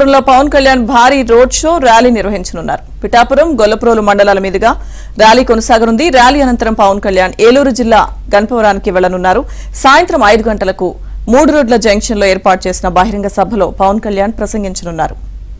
పిఠాపురంలో పవన్ కళ్యాణ్ భారీ road show rally నిర్వహించనున్నారు పిఠాపురం గొల్లప్రోలు మండలాల మీదుగా ర్యాలీ కొనసాగనుంది ర్యాలీ అనంతరం పవన్ కళ్యాణ్ ఏలూరు జిల్లా గణపవరానికి వెళ్లనున్నారు సాయంత్రం ఐదు గంటలకు మూడు రోడ్ల జంక్షన్ లో ఏర్పాటు చేసిన బహిరంగ సభలో పవన్ కళ్యాణ్ ప్రసంగించనున్నారు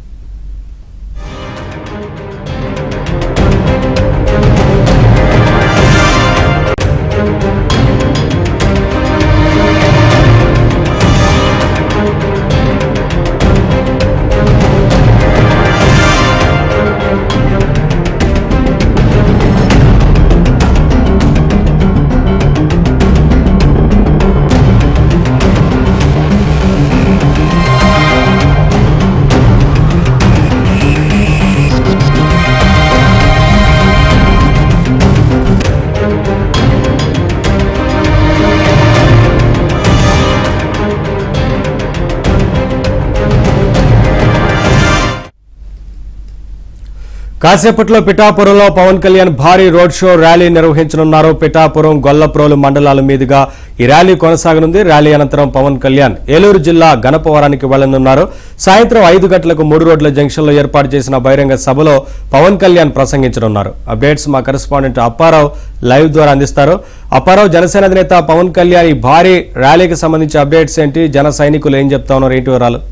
కాసేపట్లో పిఠాపురంలో పవన్ కళ్యాణ్ భారీ రోడ్ షో ర్యాలీ నిర్వహించనున్నారు పిఠాపురం గొల్లప్రోలు మండలాల మీదుగా ఈ ర్యాలీ కొనసాగనుంది ర్యాలీ అనంతరం పవన్ కళ్యాణ్ ఏలూరు జిల్లా గణపవరానికి వెళ్లనున్నారు సాయంత్రం ఐదు గంటలకు మూడు రోడ్ల జంక్షన్లో ఏర్పాటు చేసిన బహిరంగ సభలో పవన్ కళ్యాణ్ ప్రసంగించనున్నారు అప్డేట్స్ మా కరెస్పాండెంట్ అప్పారావు లైవ్ ద్వారా అందిస్తారు అప్పారావు జనసేన అధినేత పవన్ కళ్యాణ్ ఈ భారీ ర్యాలీకి సంబంధించి అప్డేట్స్ ఏంటి జన సైనికులు ఏం చెప్తా ఉన్నారు ఏంటి వివరాలు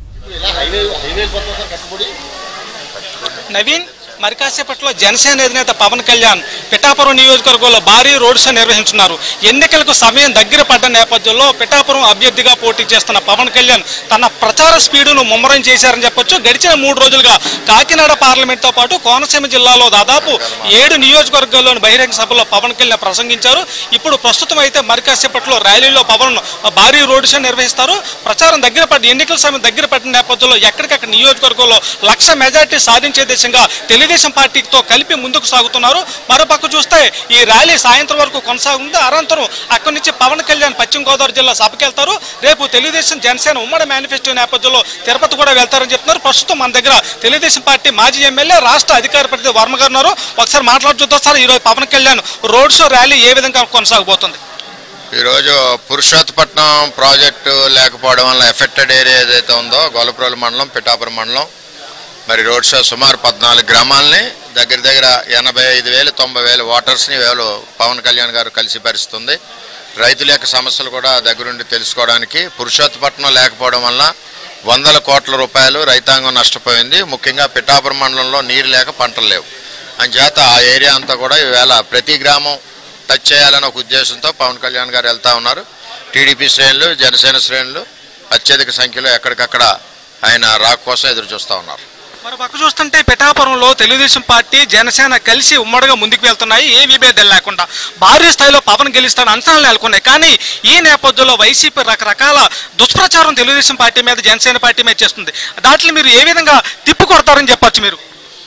నవీన్ మరి కాసేపట్లో జనసేన అధినేత పవన్ కళ్యాణ్ పిఠాపురం నియోజకవర్గంలో భారీ రోడ్ షో నిర్వహించున్నారు ఎన్నికలకు సమయం దగ్గర పడ్డ నేపథ్యంలో పిఠాపురం అభ్యర్థిగా పోటీ చేస్తున్న పవన్ కళ్యాణ్ తన ప్రచార స్పీడును ముమ్మరం చేశారని చెప్పొచ్చు గడిచిన మూడు రోజులుగా కాకినాడ పార్లమెంట్తో పాటు కోనసీమ జిల్లాలో దాదాపు ఏడు నియోజకవర్గాల్లోని బహిరంగ సభలో పవన్ కళ్యాణ్ ప్రసంగించారు ఇప్పుడు ప్రస్తుతం అయితే మరి కాసేపట్లో ర్యాలీలో పవన్ భారీ రోడ్ షో నిర్వహిస్తారు ప్రచారం దగ్గర పడి ఎన్నికల సమయం దగ్గర పడిన నేపథ్యంలో ఎక్కడికక్కడ నియోజకవర్గంలో లక్ష మెజార్టీ సాధించే దిశగా తెలుగుదేశం పార్టీతో కలిపి ముందుకు సాగుతున్నారు మరోపక్క చూస్తే ఈ ర్యాలీ సాయంత్రం వరకు కొనసాగుతుంది అనంతరం అక్కడి నుంచి పవన్ కళ్యాణ్ పశ్చిమ గోదావరి జిల్లా సభకి వెళ్తారు రేపు తెలుగుదేశం జనసేన ఉమ్మడి మేనిఫెస్టో నేపథ్యంలో తిరుపతి కూడా వెళ్తారని చెప్తున్నారు ప్రస్తుతం మన దగ్గర తెలుగుదేశం పార్టీ మాజీ ఎమ్మెల్యే రాష్ట్ర అధికార ప్రతినిధి వర్మ గారు ఉన్నారు ఒకసారి మాట్లాడి చూద్దాం సార్ ఈరోజు Pawan Kalyan road show rally ఏ విధంగా కొనసాగబోతుంది ఈరోజు పురుషోత్పట్నం ప్రాజెక్టు లేకపోవడం వల్ల ఎఫెక్టెడ్ ఏరియా ఏదైతే ఉందో గొల్లప్రోలు మండలం పిఠాపురం మండలం మరి రోడ్ షో సుమారు పద్నాలుగు గ్రామాలని దగ్గర దగ్గర ఎనభై ఐదు వేలు తొంభై వేలు ఓటర్స్ని వేలు పవన్ కళ్యాణ్ గారు కలిసి పరిస్తుంది రైతుల యొక్క సమస్యలు కూడా దగ్గరుండి తెలుసుకోవడానికి పురుషోత్పట్నం లేకపోవడం వల్ల వందల కోట్ల రూపాయలు రైతాంగం నష్టపోయింది ముఖ్యంగా పిఠాపురం మండలంలో నీరు లేక పంటలు లేవు అంచేత ఆ ఏరియా అంతా కూడా ఈవేళ ప్రతి గ్రామం టచ్ చేయాలనే ఒక ఉద్దేశంతో పవన్ కళ్యాణ్ గారు వెళ్తా ఉన్నారు టీడీపీ శ్రేణులు జనసేన శ్రేణులు అత్యధిక సంఖ్యలో ఎక్కడికక్కడ ఆయన రాక కోసం ఎదురు చూస్తూ ఉన్నారు మరి పక్క చూస్తుంటే పిఠాపురంలో తెలుగుదేశం పార్టీ జనసేన కలిసి ఉమ్మడిగా ముందుకు వెళ్తున్నాయి ఏ విభేదాలు లేకుండా భారీ స్థాయిలో పవన్ గెలుస్తారని అంచనాలు నెలకొన్నాయి కానీ ఈ నేపథ్యంలో వైసీపీ రకరకాల దుష్ప్రచారం తెలుగుదేశం పార్టీ మీద జనసేన పార్టీ మీద చేస్తుంది దాంట్లో మీరు ఏ విధంగా తిప్పు కొడతారని చెప్పొచ్చు మీరు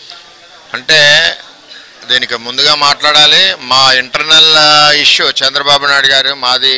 అంటే దీనికి ముందుగా మాట్లాడాలి మా ఇంటర్నల్ ఇష్యూ చంద్రబాబు నాయుడు గారు మాది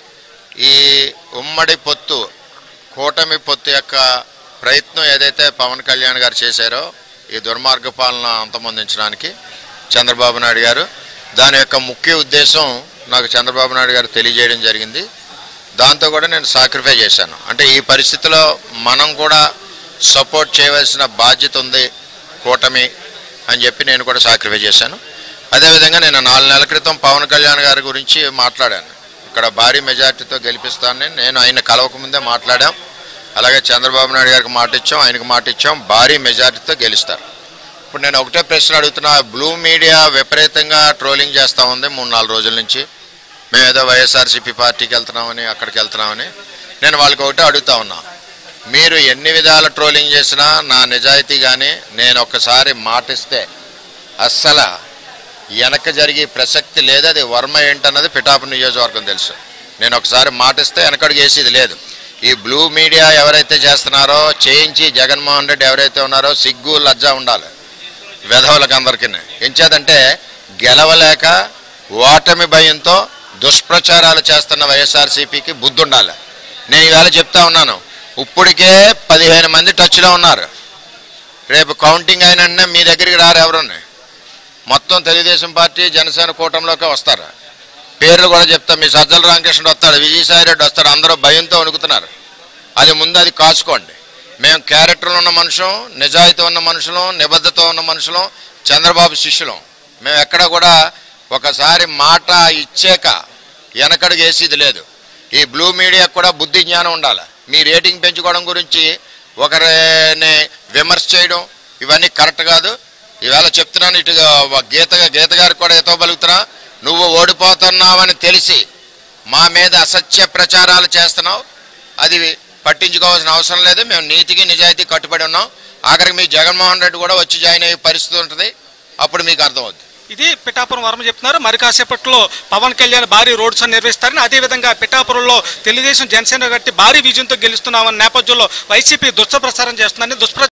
ఈ ఉమ్మడి పొత్తు కూటమి పొత్తు యొక్క ప్రయత్నం ఏదైతే పవన్ కళ్యాణ్ గారు చేశారో ఈ దుర్మార్గ పాలన అంతమొందించడానికి చంద్రబాబు నాయుడు గారు దాని యొక్క ముఖ్య ఉద్దేశం నాకు చంద్రబాబు నాయుడు గారు తెలియజేయడం జరిగింది దాంతో కూడా నేను సాక్రిఫై చేశాను అంటే ఈ పరిస్థితిలో మనం కూడా సపోర్ట్ చేయవలసిన బాధ్యత ఉంది కూటమి అని చెప్పి నేను కూడా సాక్రిఫై చేశాను అదేవిధంగా నేను నాలుగు నెలల క్రితం పవన్ కళ్యాణ్ గారి గురించి మాట్లాడాను ఇక్కడ భారీ మెజార్టీతో గెలిపిస్తానని నేను ఆయన కలవకముందే మాట్లాడాం అలాగే చంద్రబాబు నాయుడు గారికి మాట ఇచ్చాం ఆయనకు మాట ఇచ్చాం భారీ మెజార్టీతో గెలుస్తారు ఇప్పుడు నేను ఒకటే ప్రశ్న అడుగుతున్నా బ్లూ మీడియా విపరీతంగా ట్రోలింగ్ చేస్తూ ఉంది మూడు నాలుగు రోజుల నుంచి మేము ఏదో వైఎస్ఆర్సీపీ పార్టీకి వెళ్తున్నామని అక్కడికి వెళ్తున్నామని నేను వాళ్ళకి ఒకటే అడుగుతా ఉన్నా మీరు ఎన్ని విధాల ట్రోలింగ్ చేసినా నా నిజాయితీ కానీ నేను ఒక్కసారి మాటిస్తే అస్సలు వెనక జరిగే ప్రసక్తి లేదు అది వర్మ ఏంటన్నది పిఠాపు నియోజకవర్గం తెలుసు నేను ఒకసారి మాటిస్తే వెనకడుగు వేసేది లేదు ఈ బ్లూ మీడియా ఎవరైతే చేస్తున్నారో చేయించి జగన్మోహన్ రెడ్డి ఎవరైతే ఉన్నారో సిగ్గు లజ్జ ఉండాలి వెధవులకు అందరికీ ఎంచేదంటే గెలవలేక ఓటమి భయంతో దుష్ప్రచారాలు చేస్తున్న వైఎస్ఆర్సీపీకి బుద్ధి ఉండాలి నేను ఈవేళ చెప్తా ఉన్నాను ఇప్పటికే పదిహేను మంది టచ్లో ఉన్నారు రేపు కౌంటింగ్ అయిన మీ దగ్గరికి రారు ఎవరున్నాయి మొత్తం తెలుగుదేశం పార్టీ జనసేన కూటమిలోకి వస్తారు పేర్లు కూడా చెప్తా మీ సజ్జల రామకృష్ణుడు వస్తాడు విజయసాయి రెడ్డి వస్తాడు అందరూ భయంతో వణుకుతున్నారు అది ముందు అది కాచుకోండి మేము క్యారెక్టర్లు ఉన్న మనుషులం నిజాయితీ ఉన్న మనుషులం నిబద్ధత ఉన్న మనుషులం చంద్రబాబు శిష్యులం మేము ఎక్కడ కూడా ఒకసారి మాట ఇచ్చాక వెనకడుగు వేసేది లేదు ఈ బ్లూ మీడియా కూడా బుద్ధి జ్ఞానం ఉండాలి మీ రేటింగ్ పెంచుకోవడం గురించి ఒకరిని విమర్శ చేయడం ఇవన్నీ కరెక్ట్ కాదు ఈవేళ చెప్తున్నాను ఇటు గీత గీత గారికి కూడా ఎతో పలుకుతున్నా నువ్వు ఓడిపోతున్నావని తెలిసి మా మీద అసత్య ప్రచారాలు చేస్తున్నావు అది పట్టించుకోవాల్సిన అవసరం లేదు మేము నీతికి నిజాయితీ కట్టుబడి ఉన్నాం ఆఖరికి మీ జగన్మోహన్ రెడ్డి కూడా వచ్చి జాయిన్ అయ్యే పరిస్థితి ఉంటుంది అప్పుడు మీకు అర్థమవుతుంది ఇది పిఠాపురం వర్మ చెప్తున్నారు మరి కాసేపట్లో పవన్ కళ్యాణ్ భారీ రోడ్ షో నిర్వహిస్తారని అదేవిధంగా పిఠాపురంలో తెలుగుదేశం జనసేన గట్టి భారీ విజయంతో గెలుస్తున్నామన్న నేపథ్యంలో వైసీపీ దుష్ప్రచారం చేస్తుందని దుష్ప్ర